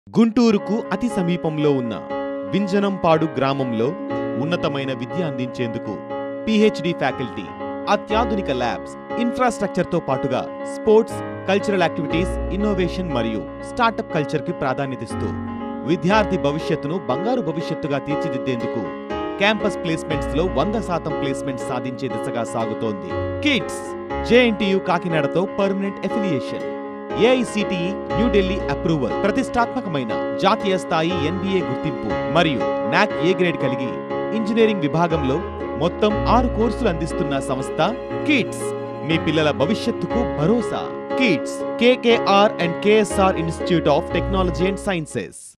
గుంటూరుకు అతి సమీపంలో ఉన్న వింజనంపాడు గ్రామంలో ఉన్నతమైన విద్య అందించేందుకు పిహెచ్డి ఫ్యాకల్టీ అత్యాధునిక ల్యాబ్స్ ఇన్ఫ్రాస్ట్రక్చర్తో పాటుగా స్పోర్ట్స్ కల్చరల్ యాక్టివిటీస్ ఇన్నోవేషన్ మరియు స్టార్టప్ కల్చర్కి ప్రాధాన్యతిస్తూ విద్యార్థి భవిష్యత్తును బంగారు భవిష్యత్తుగా తీర్చిదిద్దేందుకు క్యాంపస్ ప్లేస్మెంట్స్ లో వంద శాతం ప్లేస్మెంట్ సాధించే దిశగా సాగుతోంది కిడ్స్ జేఎన్టీయు కాకినాడతో permanent affiliation AICTE New Delhi approval ప్రతిష్టాత్మకమైన జాతీయ స్థాయి ఎన్బిఏ గుర్తింపు మరియు నాక్ ఏ గ్రేడ్ కలిగి ఇంజనీరింగ్ విభాగంలో మొత్తం ఆరు కోర్సులు అందిస్తున్న సంస్థ కిడ్స్ మీ పిల్లల భవిష్యత్తుకు భరోసా KIDS KKR and KSR institute of technology and sciences